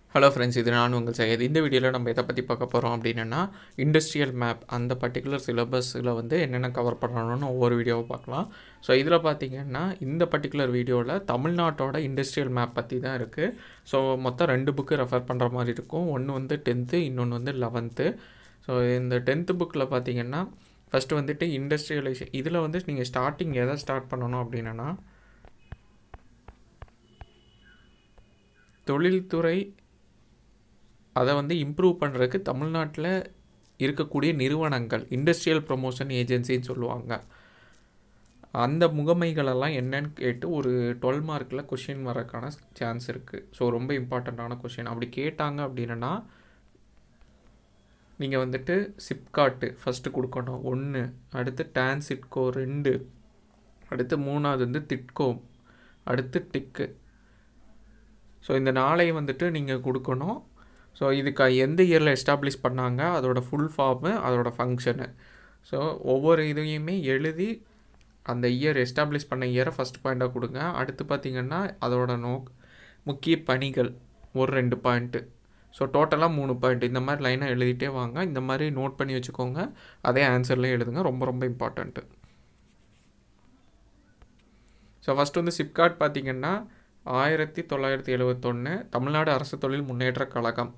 hello friends இது நான் உங்கள் சையத் இந்த வீடியோவில் நம்ம எதை பற்றி பார்க்க போகிறோம் அப்படின்னா இண்டஸ்ட்ரியல் மேப் அந்த பர்டிகுலர் சிலபஸில் வந்து என்னென்ன கவர் பண்ணணும்னு ஒவ்வொரு வீடியோவை பார்க்கலாம் ஸோ இதில் பார்த்தீங்கன்னா இந்த பர்டிகுலர் வீடியோவில் தமிழ்நாட்டோட இண்டஸ்ட்ரியல் மேப் பற்றி தான் இருக்குது ஸோ மொத்தம் ரெண்டு புக்கு ரெஃபர் பண்ணுற மாதிரி இருக்கும் ஒன்று வந்து டென்த்து இன்னொன்று வந்து லெவன்த்து ஸோ இந்த டென்த்து புக்கில் பார்த்தீங்கன்னா ஃபஸ்ட்டு வந்துட்டு இண்டஸ்ட்ரியலைசேஷன் இதில் வந்து நீங்கள் ஸ்டார்டிங் எதை ஸ்டார்ட் பண்ணணும் அப்படின்னா தொழில்துறை அதை வந்து இம்ப்ரூவ் பண்ணுறதுக்கு தமிழ்நாட்டில் இருக்கக்கூடிய நிறுவனங்கள் இண்டஸ்ட்ரியல் ப்ரொமோஷன் ஏஜென்சின்னு சொல்லுவாங்க அந்த முகமைகளெல்லாம் என்னன்னு கேட்டு ஒரு டுவெல் மார்க்கில் கொஷின் வரக்கான சான்ஸ் இருக்குது ஸோ ரொம்ப இம்பார்ட்டண்ட்டான கொஷின் அப்படி கேட்டாங்க அப்படின்னா நீங்கள் வந்துட்டு சிப்காட்டு ஃபஸ்ட்டு கொடுக்கணும் ஒன்று அடுத்து டான்சிட்கோ ரெண்டு அடுத்து மூணாவது வந்து திட்கோ அடுத்து டிக்கு ஸோ இந்த நாளை வந்துட்டு நீங்கள் கொடுக்கணும் ஸோ இதுக்கு எந்த இயரில் எஸ்டாப்ளிஷ் பண்ணாங்க அதோட ஃபுல் ஃபார்மு அதோட ஃபங்க்ஷனு ஸோ ஒவ்வொரு இதையுமே எழுதி அந்த இயர் எஸ்டாப்ளிஷ் பண்ண இயரை ஃபஸ்ட் பாயிண்ட்டாக கொடுங்க அடுத்து பார்த்திங்கன்னா அதோட நோ முக்கிய பணிகள் ஒரு ரெண்டு பாயிண்ட்டு ஸோ டோட்டலாக மூணு பாயிண்ட் இந்த மாதிரி லைனாக எழுதிட்டே வாங்க இந்த மாதிரி நோட் பண்ணி வச்சுக்கோங்க அதே ஆன்சர்லேயே எழுதுங்க ரொம்ப ரொம்ப இம்பார்ட்டண்ட்டு ஸோ ஃபஸ்ட்டு வந்து சிப்காட் பார்த்திங்கன்னா ஆயிரத்தி தொள்ளாயிரத்தி எழுவத்தொன்று தமிழ்நாடு அரசு தொழில் முன்னேற்ற கழகம்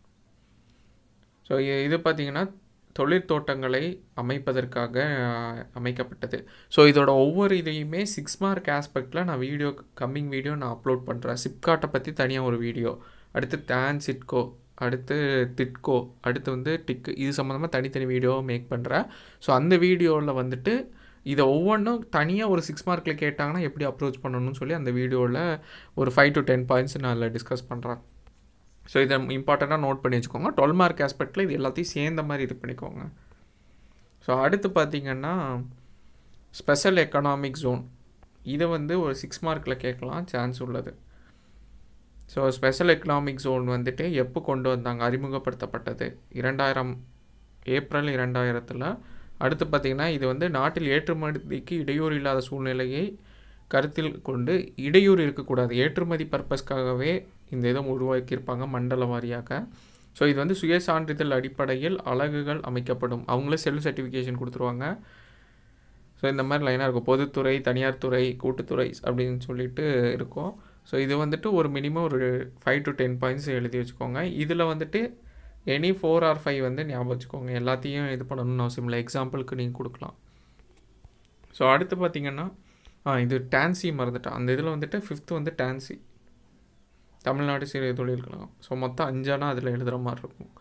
ஸோ இது பார்த்திங்கன்னா தொழிற்தோட்டங்களை அமைப்பதற்காக அமைக்கப்பட்டது ஸோ இதோட ஒவ்வொரு இதையுமே சிக்ஸ் மார்க் ஆஸ்பெக்டில் நான் வீடியோ கம்மிங் வீடியோ நான் அப்லோட் பண்ணுறேன் சிப்காட்டை பற்றி தனியாக ஒரு வீடியோ அடுத்து டேன் சிட்கோ அடுத்து திட்கோ அடுத்து வந்து டிக்கு இது சம்மந்தமாக தனித்தனி வீடியோ மேக் பண்ணுறேன் ஸோ அந்த வீடியோவில் வந்துட்டு இதை ஒவ்வொன்றும் தனியாக ஒரு சிக்ஸ் மார்க்கில் கேட்டாங்கன்னா எப்படி அப்ரோச் பண்ணணும்னு சொல்லி அந்த வீடியோவில் ஒரு ஃபைவ் டு டென் பாயிண்ட்ஸ் நான் அதில் டிஸ்கஸ் பண்ணுறேன் ஸோ இதை இம்பார்ட்டண்ட்டாக நோட் பண்ணி வச்சுக்கோங்க டுவெல் மார்க் ஆஸ்பெக்டில் இது எல்லாத்தையும் சேர்ந்த மாதிரி இது பண்ணிக்கோங்க ஸோ அடுத்து பார்த்திங்கன்னா ஸ்பெஷல் எக்கனாமிக் ஜோன் இதை வந்து ஒரு சிக்ஸ் மார்க்கில் கேட்கலாம் சான்ஸ் உள்ளது ஸோ ஸ்பெஷல் எக்கனாமிக் ஜோன் வந்துட்டு எப்போ கொண்டு வந்தாங்க அறிமுகப்படுத்தப்பட்டது இரண்டாயிரம் ஏப்ரல் இரண்டாயிரத்தில் அடுத்து பார்த்திங்கன்னா இது வந்து நாட்டில் ஏற்றுமதிக்கு இடையூறு இல்லாத சூழ்நிலையை கருத்தில் கொண்டு இடையூறு இருக்கக்கூடாது ஏற்றுமதி பர்பஸ்க்காகவே இந்த இதை உருவாக்கியிருப்பாங்க மண்டல வாரியாக ஸோ இது வந்து சுய சான்றிதழ் அடிப்படையில் அலகுகள் அமைக்கப்படும் அவங்களே செல்ஃப் சர்டிஃபிகேஷன் கொடுத்துருவாங்க ஸோ இந்த மாதிரி லைனாக இருக்கும் பொதுத்துறை தனியார் துறை கூட்டுத்துறை அப்படின்னு சொல்லிட்டு இருக்கும் ஸோ இது வந்துட்டு ஒரு மினிமம் ஒரு ஃபைவ் டு டென் பாயிண்ட்ஸ் எழுதி வச்சுக்கோங்க இதில் வந்துட்டு எனி ஃபோர் ஆர் ஃபைவ் வந்து ஞாபகம் வச்சுக்கோங்க எல்லாத்தையும் இது பண்ணணும்னு அவசியம் இல்லை எக்ஸாம்பிளுக்கு நீங்கள் கொடுக்கலாம் ஸோ அடுத்து பார்த்தீங்கன்னா ஆ இது டான்சி மறந்துட்டேன் அந்த இதில் வந்துட்டு ஃபிஃப்த்து வந்து டான்சி தமிழ்நாடு சிறு தொழில் கழகம் ஸோ மொத்தம் அஞ்சானா அதில் எழுதுகிற மாதிரி இருக்கும்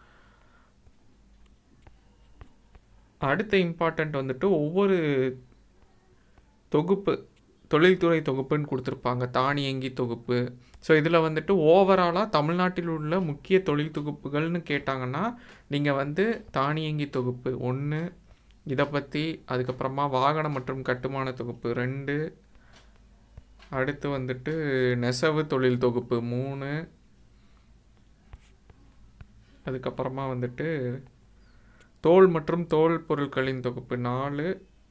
அடுத்த இம்பார்ட்டண்ட் வந்துட்டு ஒவ்வொரு தொகுப்பு தொழில்துறை தொகுப்புன்னு கொடுத்துருப்பாங்க தானியங்கி தொகுப்பு ஸோ இதில் வந்துட்டு ஓவராலாக தமிழ்நாட்டில் உள்ள முக்கிய தொழில் தொகுப்புகள்னு கேட்டாங்கன்னா நீங்கள் வந்து தானியங்கி தொகுப்பு ஒன்று இதை பற்றி அதுக்கப்புறமா வாகனம் மற்றும் கட்டுமான தொகுப்பு ரெண்டு அடுத்து வந்துட்டு நெசவு தொழில் தொகுப்பு மூணு அதுக்கப்புறமா வந்துட்டு தோல் மற்றும் தோல் பொருட்களின் தொகுப்பு நாலு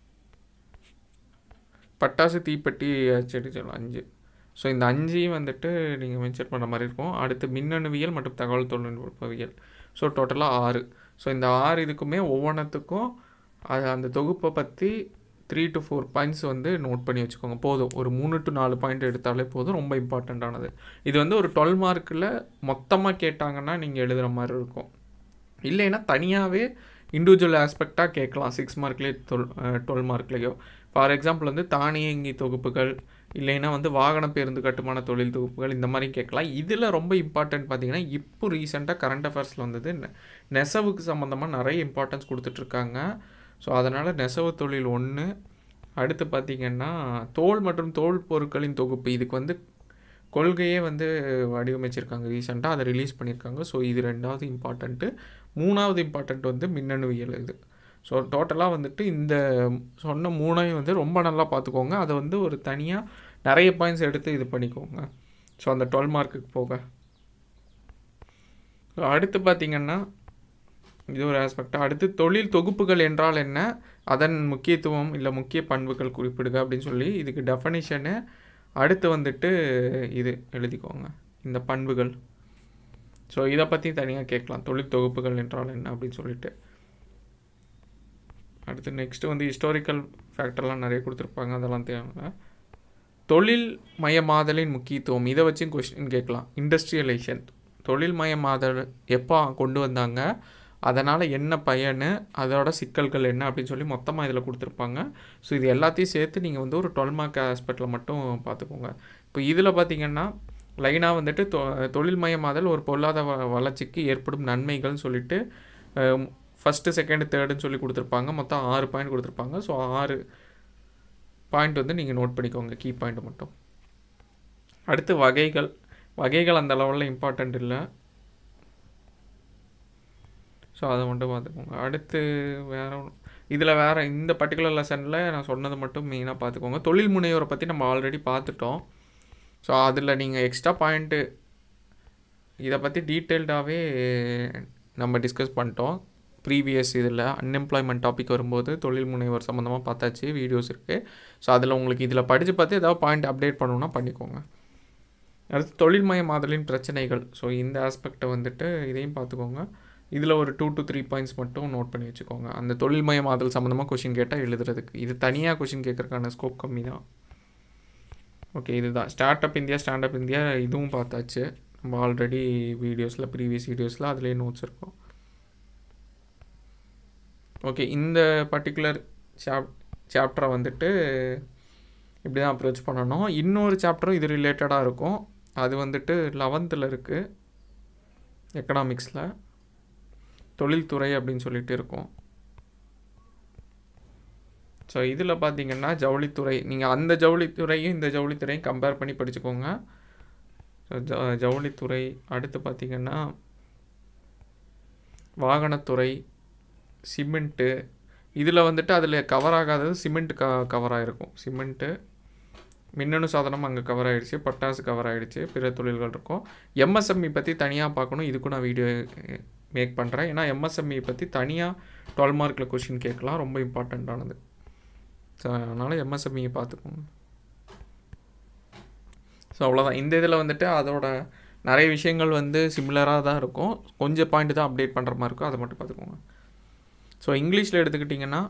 பட்டாசு தீப்பெட்டி செடி சொல்லலாம் அஞ்சு ஸோ இந்த அஞ்சையும் வந்துட்டு நீங்கள் மென்ஷன் பண்ண மாதிரி இருக்கும் அடுத்து மின்னணுவியல் மற்றும் தகவல் தொழில்நுட்பவியல் ஸோ டோட்டலாக ஆறு ஸோ இந்த ஆறு இதுக்குமே ஒவ்வொன்றத்துக்கும் அது அந்த தொகுப்பை பற்றி த்ரீ டு ஃபோர் பாயிண்ட்ஸ் வந்து நோட் பண்ணி வச்சுக்கோங்க போதும் ஒரு மூணு டு நாலு பாயிண்ட் எடுத்தாலே போதும் ரொம்ப இம்பார்ட்டண்ட்டானது இது வந்து ஒரு டுவெல் மார்க்கில் மொத்தமாக கேட்டாங்கன்னா நீங்கள் எழுதுகிற மாதிரி இருக்கும் இல்லைன்னா தனியாகவே இண்டிவிஜுவல் ஆஸ்பெக்டாக கேட்கலாம் சிக்ஸ் மார்க்லேயே டுவெல் டுவெல் மார்க்லேயோ ஃபார் எக்ஸாம்பிள் வந்து தானியங்கி தொகுப்புகள் இல்லைன்னா வந்து வாகன பேருந்து கட்டுமான தொழில் தொகுப்புகள் இந்த மாதிரி கேட்கலாம் இதில் ரொம்ப இம்பார்ட்டன்ட் பார்த்தீங்கன்னா இப்போ ரீசெண்டாக கரண்ட் அஃபேர்ஸில் வந்தது நெசவுக்கு சம்மந்தமாக நிறைய இம்பார்ட்டன்ஸ் கொடுத்துட்ருக்காங்க ஸோ அதனால் நெசவு தொழில் ஒன்று அடுத்து பார்த்திங்கன்னா தோல் மற்றும் தோல் பொருட்களின் தொகுப்பு இதுக்கு வந்து கொள்கையே வந்து வடிவமைச்சிருக்காங்க ரீசெண்டாக அதை ரிலீஸ் பண்ணியிருக்காங்க ஸோ இது ரெண்டாவது இம்பார்ட்டண்ட்டு மூணாவது இம்பார்ட்டண்ட் வந்து மின்னணுவியல் இது ஸோ டோட்டலாக வந்துட்டு இந்த சொன்ன மூணையும் வந்து ரொம்ப நல்லா பார்த்துக்கோங்க அதை வந்து ஒரு தனியாக நிறைய பாயிண்ட்ஸ் எடுத்து இது பண்ணிக்கோங்க ஸோ அந்த டுவெல் மார்க்குக்கு போக ஸோ அடுத்து பார்த்திங்கன்னா இது ஒரு ஆஸ்பெக்டாக அடுத்து தொழில் தொகுப்புகள் என்றால் என்ன அதன் முக்கியத்துவம் இல்லை முக்கிய பண்புகள் குறிப்பிடுக அப்படின்னு சொல்லி இதுக்கு டெஃபனிஷனு அடுத்து வந்துட்டு இது எழுதிக்கோங்க இந்த பண்புகள் ஸோ இதை பற்றி தனியாக கேட்கலாம் தொழில் தொகுப்புகள் என்றால் என்ன அப்படின்னு சொல்லிட்டு அடுத்து நெக்ஸ்ட்டு வந்து ஹிஸ்டாரிக்கல் ஃபேக்டர்லாம் நிறைய கொடுத்துருப்பாங்க அதெல்லாம் தேவை தொழில் மயமாதலின் முக்கியத்துவம் இதை வச்சு கொஸ்டின் கேட்கலாம் இண்டஸ்ட்ரியலைசேஷன் தொழில் மயமாதல் எப்போ கொண்டு வந்தாங்க அதனால் என்ன பயனு அதோட சிக்கல்கள் என்ன அப்படின்னு சொல்லி மொத்தமாக இதில் கொடுத்துருப்பாங்க ஸோ இது எல்லாத்தையும் சேர்த்து நீங்கள் வந்து ஒரு டுவெல் மார்க் ஆஸ்பெக்டில் மட்டும் பார்த்துக்கோங்க இப்போ இதில் பார்த்தீங்கன்னா லைனாக வந்துட்டு தொ தொழில்மயமாதல் ஒரு பொருளாதார வ- வளர்ச்சிக்கு ஏற்படும் நன்மைகள்னு சொல்லிட்டு ஃபஸ்ட்டு செகண்டு தேர்டுன்னு சொல்லி கொடுத்துருப்பாங்க மொத்தம் ஆறு பாயிண்ட் கொடுத்துருப்பாங்க ஸோ ஆறு பாயிண்ட் வந்து நீங்கள் நோட் பண்ணிக்கோங்க கீ பாயிண்ட் மட்டும் அடுத்து வகைகள் வகைகள் அந்த லெவலில் இம்பார்ட்டண்ட் இல்லை ஸோ அதை மட்டும் பார்த்துக்கோங்க அடுத்து வேற இதில் வேறு இந்த பர்டிகுலர் லெசனில் நான் சொன்னது மட்டும் மெயினாக பார்த்துக்கோங்க தொழில் முனைவோரை பற்றி நம்ம ஆல்ரெடி பார்த்துட்டோம் ஸோ அதில் நீங்கள் எக்ஸ்ட்ரா பாயிண்ட்டு இதை பற்றி டீட்டெயில்டாகவே நம்ம டிஸ்கஸ் பண்ணிட்டோம் ப்ரீவியஸ் இதில் அன்எம்ப்ளாய்மெண்ட் டாபிக் வரும்போது தொழில் முனைவர் சம்மந்தமாக பார்த்தாச்சு வீடியோஸ் இருக்குது ஸோ அதில் உங்களுக்கு இதில் படித்து பார்த்து ஏதாவது பாயிண்ட் அப்டேட் பண்ணணும்னா பண்ணிக்கோங்க அடுத்து தொழில்மயமாதலின் பிரச்சனைகள் ஸோ இந்த ஆஸ்பெக்டை வந்துட்டு இதையும் பார்த்துக்கோங்க இதில் ஒரு டூ to த்ரீ பாயிண்ட்ஸ் மட்டும் நோட் பண்ணி வச்சுக்கோங்க அந்த தொழில்மயமாதல் சம்மந்தமாக கொஷின் கேட்டால் எழுதுறதுக்கு இது தனியாக கொஷின் கேட்குறதுக்கான ஸ்கோப் கம்மி தான் ஓகே இதுதான் start up India stand up India இதுவும் பார்த்தாச்சு நம்ம ஆல்ரெடி வீடியோஸில் ப்ரீவியஸ் வீடியோஸில் அதுலேயே நோட்ஸ் இருக்கும் ஓகே இந்த பர்டிகுலர் சாப் சாப்டரை வந்துட்டு இப்படி தான் அப்ரோச் பண்ணணும் இன்னொரு சாப்டரும் இது ரிலேட்டடாக இருக்கும் அது வந்துட்டு லெவன்த்தில் இருக்குது எக்கனாமிக்ஸில் தொழில்துறை அப்படின்னு சொல்லிட்டு இருக்கும் ஸோ இதில் பார்த்தீங்கன்னா ஜவுளித்துறை நீங்கள் அந்த ஜவுளித்துறையும் இந்த ஜவுளித்துறையும் கம்பேர் பண்ணி படிச்சுக்கோங்க ஸோ ஜ ஜவுளித்துறை அடுத்து பார்த்தீங்கன்னா வாகனத்துறை சிமெண்ட்டு இதில் வந்துட்டு அதில் கவர் ஆகாதது சிமெண்ட் க கவர் ஆகிருக்கும் சிமெண்ட்டு மின்னணு சாதனம் அங்கே கவர் ஆகிடுச்சு பட்டாசு கவர் ஆகிடுச்சு பிற தொழில்கள் இருக்கும் எம்எஸ்எம்இ பற்றி தனியாக பார்க்கணும் இதுக்கும் நான் வீடியோ மேக் பண்ணுறேன் ஏன்னா எம்எஸ்எம்இ பற்றி தனியாக டுவெல் மார்க்கில் கொஷின் கேட்கலாம் ரொம்ப இம்பார்ட்டண்ட்டானது ஸோ அதனால் எம்எஸ்எம்இ பார்த்துக்கோங்க ஸோ அவ்வளோதான் இந்த இதில் வந்துட்டு அதோட நிறைய விஷயங்கள் வந்து சிமிலராக தான் இருக்கும் கொஞ்சம் பாயிண்ட் தான் அப்டேட் பண்ணுற மாதிரி இருக்கும் அதை மட்டும் பார்த்துக்கோங்க ஸோ இங்கிலீஷில் எடுத்துக்கிட்டிங்கன்னா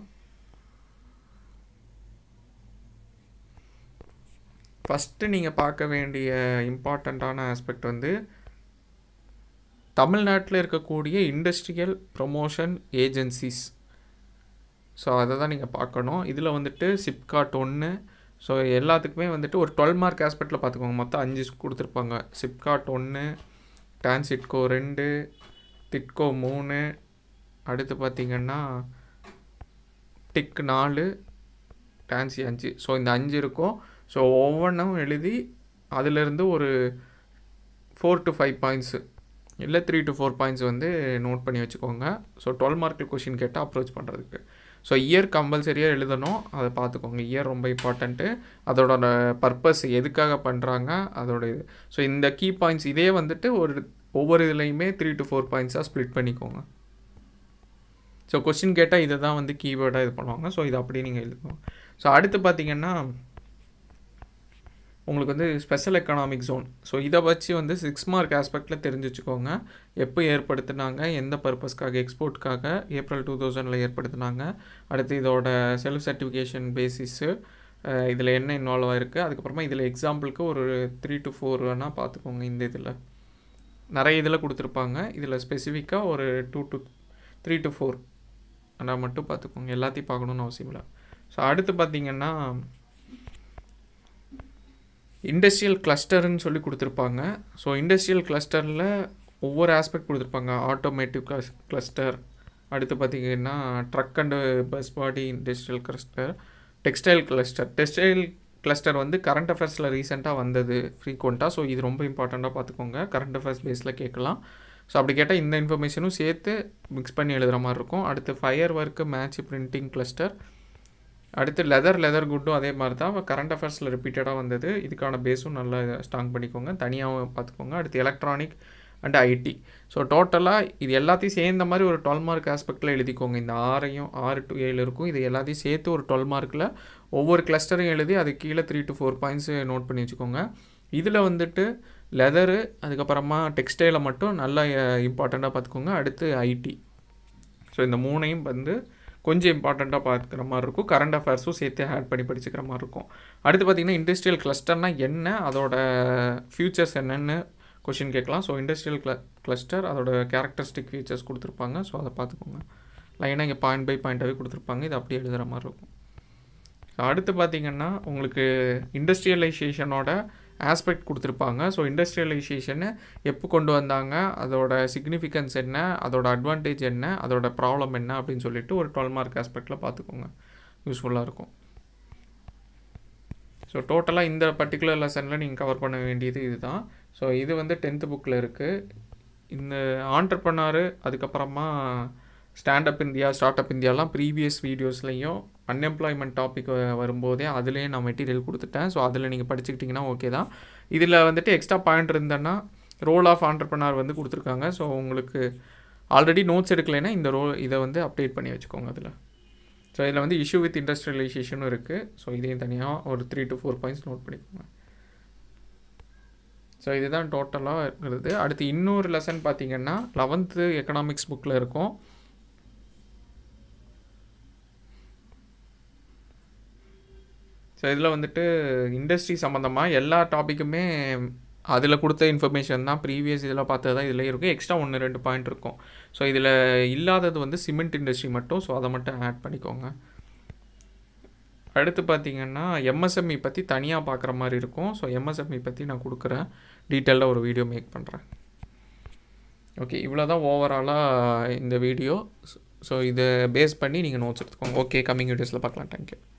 ஃபஸ்ட்டு நீங்கள் பார்க்க வேண்டிய இம்பார்ட்டண்ட்டான ஆஸ்பெக்ட் வந்து தமிழ்நாட்டில் இருக்கக்கூடிய இண்டஸ்ட்ரியல் ப்ரொமோஷன் ஏஜென்சிஸ் ஸோ அதை தான் நீங்கள் பார்க்கணும் இதில் வந்துட்டு சிப்காட் ஒன்று ஸோ எல்லாத்துக்குமே வந்துட்டு ஒரு டுவெல் மார்க் ஆஸ்பெக்டில் பார்த்துக்கோங்க மொத்தம் அஞ்சு கொடுத்துருப்பாங்க சிப்காட் ஒன்று டான்சிட்கோ ரெண்டு திட்கோ மூணு அடுத்து பார்த்திங்கன்னா டிக் நாலு டான்சி அஞ்சு ஸோ இந்த அஞ்சு இருக்கும் ஸோ ஒவ்வொன்றும் எழுதி அதிலிருந்து ஒரு ஃபோர் டு ஃபைவ் பாயிண்ட்ஸு இல்லை த்ரீ டு ஃபோர் பாயிண்ட்ஸ் வந்து நோட் பண்ணி வச்சுக்கோங்க ஸோ டுவெல் மார்க்கில் கொஷின் கேட்டால் அப்ரோச் பண்ணுறதுக்கு ஸோ இயர் கம்பல்சரியாக எழுதணும் அதை பார்த்துக்கோங்க இயர் ரொம்ப இம்பார்ட்டண்ட்டு அதோட பர்பஸ் எதுக்காக பண்ணுறாங்க அதோட இது ஸோ இந்த கீ பாயிண்ட்ஸ் இதே வந்துட்டு ஒரு ஒவ்வொரு இதுலேயுமே த்ரீ டு ஃபோர் பாயிண்ட்ஸாக ஸ்ப்ளிட் பண்ணிக்கோங்க ஸோ கொஸ்டின் கேட்டால் இதை தான் வந்து கீவேர்டாக இது பண்ணுவாங்க ஸோ இது அப்படியே நீங்கள் எழுதுக்கோங்க ஸோ அடுத்து பார்த்தீங்கன்னா உங்களுக்கு வந்து ஸ்பெஷல் எக்கனாமிக் ஜோன் ஸோ இதை வச்சு வந்து சிக்ஸ் மார்க் ஆஸ்பெக்டில் தெரிஞ்சு வச்சுக்கோங்க எப்போ ஏற்படுத்தினாங்க எந்த பர்பஸ்க்காக எக்ஸ்போர்ட்காக ஏப்ரல் டூ தௌசண்டில் ஏற்படுத்தினாங்க அடுத்து இதோட செல்ஃப் சர்டிஃபிகேஷன் பேசிஸு இதில் என்ன இன்வால்வ் ஆகிருக்கு அதுக்கப்புறமா இதில் எக்ஸாம்பிளுக்கு ஒரு த்ரீ டு ஃபோர் வேணால் பார்த்துக்கோங்க இந்த இதில் நிறைய இதில் கொடுத்துருப்பாங்க இதில் ஸ்பெசிஃபிக்காக ஒரு two to three to four ஆனால் மட்டும் பார்த்துக்கோங்க எல்லாத்தையும் பார்க்கணுன்னு அவசியம் இல்லை ஸோ அடுத்து பார்த்தீங்கன்னா இண்டஸ்ட்ரியல் கிளஸ்டர்னு சொல்லி கொடுத்துருப்பாங்க ஸோ இண்டஸ்ட்ரியல் கிளஸ்டரில் ஒவ்வொரு ஆஸ்பெக்ட் கொடுத்துருப்பாங்க ஆட்டோமேட்டிவ் கிளஸ் கிளஸ்டர் அடுத்து பார்த்திங்கன்னா truck and bus body industrial cluster textile cluster textile cluster வந்து கரண்ட் அஃபேர்ஸில் ரீசெண்டாக வந்தது ஃப்ரீக்வெண்ட்டாக ஸோ இது ரொம்ப இம்பார்ட்டண்ட்டாக பார்த்துக்கோங்க கரண்ட் அஃபேர்ஸ் பேஸில் கேட்கலாம் ஸோ அப்படி கேட்டால் இந்த இன்ஃபர்மேஷனும் சேர்த்து மிக்ஸ் பண்ணி எழுதுகிற மாதிரி இருக்கும் அடுத்து fire work match printing cluster அடுத்து லெதர் லெதர் குட்டும் அதே மாதிரி தான் கரண்ட் அஃபேர்ஸில் ரிப்பீட்டடாக வந்தது இதுக்கான பேஸும் நல்லா ஸ்ட்ராங் பண்ணிக்கோங்க தனியாகவும் பார்த்துக்கோங்க அடுத்து எலக்ட்ரானிக் அண்ட் ஐடி ஸோ டோட்டலாக இது எல்லாத்தையும் சேர்ந்த மாதிரி ஒரு டுவெல் மார்க் ஆஸ்பெக்டில் எழுதிக்கோங்க இந்த ஆறையும் ஆறு டு ஏழு இருக்கும் இது எல்லாத்தையும் சேர்த்து ஒரு டுவெல் மார்க்கில் ஒவ்வொரு கிளஸ்டரையும் எழுதி அது கீழே three to four points note பண்ணி வச்சுக்கோங்க இதில் வந்துட்டு லெதரு அதுக்கப்புறமா டெக்ஸ்டைலை மட்டும் நல்லா இம்பார்ட்டண்ட்டாக பார்த்துக்கோங்க அடுத்து ஐடி ஸோ இந்த மூணையும் வந்து கொஞ்சம் இம்பார்ட்டண்ட்டாக பார்க்குற மாதிரி இருக்கும் கரண்ட் அஃபேர்ஸும் சேர்த்து ஆட் பண்ணி படிச்சுக்கிற மாதிரி இருக்கும் அடுத்து பார்த்திங்கன்னா இண்டஸ்ட்ரியல் கிளஸ்டர்னால் என்ன அதோட ஃபியூச்சர்ஸ் என்னென்னு கொஷின் கேட்கலாம் ஸோ இண்டஸ்ட்ரியல் கிள கிளஸ்டர் அதோட கேரக்டரிஸ்டிக் ஃபீச்சர்ஸ் கொடுத்துருப்பாங்க ஸோ அதை பார்த்துக்கோங்க லைனாக இங்கே பாயிண்ட் பை பாயிண்ட்டாகவே கொடுத்துருப்பாங்க இது அப்படியே எழுதுகிற மாதிரி இருக்கும் ஸோ அடுத்து பார்த்திங்கன்னா உங்களுக்கு இண்டஸ்ட்ரியலைசேஷனோட ஆஸ்பெக்ட் கொடுத்துருப்பாங்க ஸோ இண்டஸ்ட்ரியலைசேஷனை எப்போ கொண்டு வந்தாங்க அதோட சிக்னிஃபிகன்ஸ் என்ன அதோட அட்வான்டேஜ் என்ன அதோட ப்ராப்ளம் என்ன அப்படின்னு சொல்லிட்டு ஒரு டுவெல் மார்க் ஆஸ்பெக்டில் பார்த்துக்கோங்க யூஸ்ஃபுல்லாக இருக்கும் ஸோ டோட்டலாக இந்த பர்டிகுலர் லெசனில் நீங்கள் கவர் பண்ண வேண்டியது இதுதான் ஸோ இது வந்து டென்த்து புக்கில் இருக்குது இந்த ஆண்டர்பனாரு அதுக்கப்புறமா ஸ்டாண்டப் இந்தியா ஸ்டார்ட் அப் இந்தியாலாம் ப்ரீவியஸ் வீடியோஸ்லேயும் அன்எம்ப்ளாய்மெண்ட் டாபிக் வரும்போதே அதுலேயே நான் மெட்டீரியல் கொடுத்துட்டேன் ஸோ அதில் நீங்கள் படிச்சுக்கிட்டிங்கன்னா ஓகே தான் இதில் வந்துட்டு எக்ஸ்ட்ரா பாயிண்ட் இருந்தேன்னா ரோல் ஆஃப் ஆண்டர்பனார் வந்து கொடுத்துருக்காங்க ஸோ உங்களுக்கு ஆல்ரெடி நோட்ஸ் எடுக்கலைன்னா இந்த ரோல் இதை வந்து அப்டேட் பண்ணி வச்சுக்கோங்க அதில் ஸோ இதில் வந்து இஷ்யூ வித் இண்டஸ்ட்ரியலைசேஷனும் இருக்குது ஸோ இதையும் தனியாக ஒரு three to four points note பண்ணிக்கோங்க ஸோ இதுதான் டோட்டலாக இருக்கிறது அடுத்து இன்னொரு லெசன் பார்த்தீங்கன்னா லெவன்த்து எக்கனாமிக்ஸ் புக்கில் இருக்கும் ஸோ இதில் வந்துட்டு இண்டஸ்ட்ரி சம்மந்தமாக எல்லா டாப்பிக்குமே அதில் கொடுத்த இன்ஃபர்மேஷன் தான் ப்ரீவியஸ் இதில் பார்த்தது தான் இதில் இருக்கும் எக்ஸ்ட்ரா ஒன்று ரெண்டு பாயிண்ட் இருக்கும் ஸோ இதில் இல்லாதது வந்து சிமெண்ட் இண்டஸ்ட்ரி மட்டும் ஸோ அதை மட்டும் ஆட் பண்ணிக்கோங்க அடுத்து பார்த்தீங்கன்னா எம்எஸ்எம்இ பற்றி தனியாக பார்க்குற மாதிரி இருக்கும் ஸோ எம்எஸ்எம்இ பற்றி நான் கொடுக்குறேன் டீட்டெயிலாக ஒரு வீடியோ மேக் பண்ணுறேன் ஓகே இவ்வளோ தான் ஓவராலாக இந்த வீடியோ ஸோ இதை பேஸ் பண்ணி நீங்கள் நோட்ஸ் எடுத்துக்கோங்க ஓகே கம்மிங் வீடியோஸில் பார்க்கலாம் தேங்க்யூ